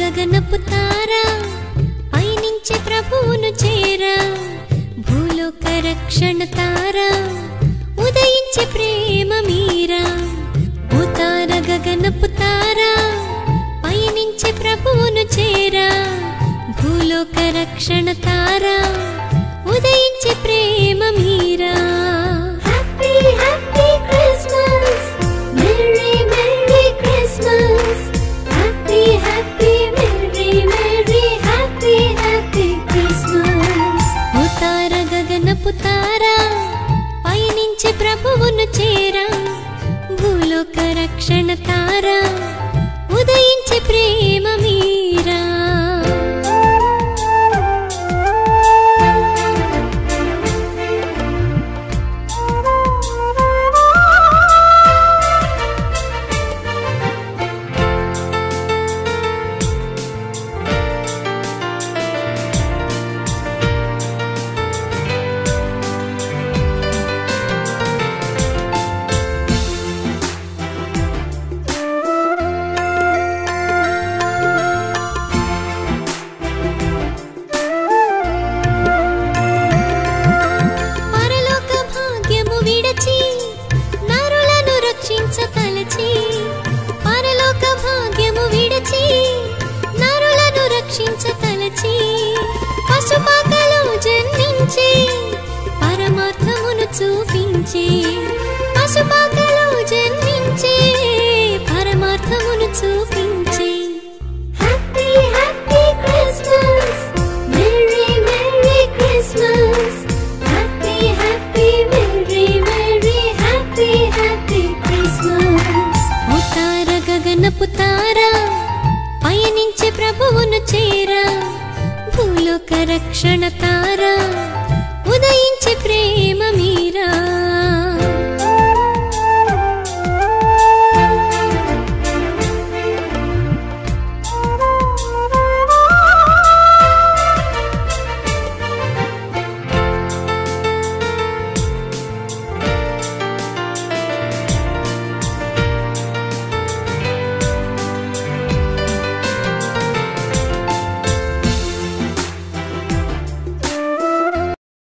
గగనపు తారా పయనించే ప్రభువును చేరా భూలోక రక్షణ తారా ఉదయించే ప్రేమ మీరా ఓ తార గగనపు తారా పయనించే ప్రభువును చేరా భూలోక రక్షణ తారా ఉదయించే ప్రేమ మీరా happy happy Christmas merry merry Christmas happy happy merry merry happy happy Christmas ఓ తార గగనపు తారా పయనించే ప్రభువును చేరా భూలోక రక్షణ తారా ఉదయించే ప్రేమ మీరా పరలోక భాగ్యము విడచి నరులను రక్షించ తలచి పరలోక భాగ్యము విడచి నరులను రక్షించ తలచి పశుపాకలో జన్మించి పరమార్థమును చూపించి పశుపాకలో జన్మించి పరమార్థమును చూపించి happy happy Christmas merry merry Christmas happy happy merry merry happy happy Christmas ఓ తార గగనపు తారా పయనించే ప్రభువును చేరా భూలోక రక్షణ తారా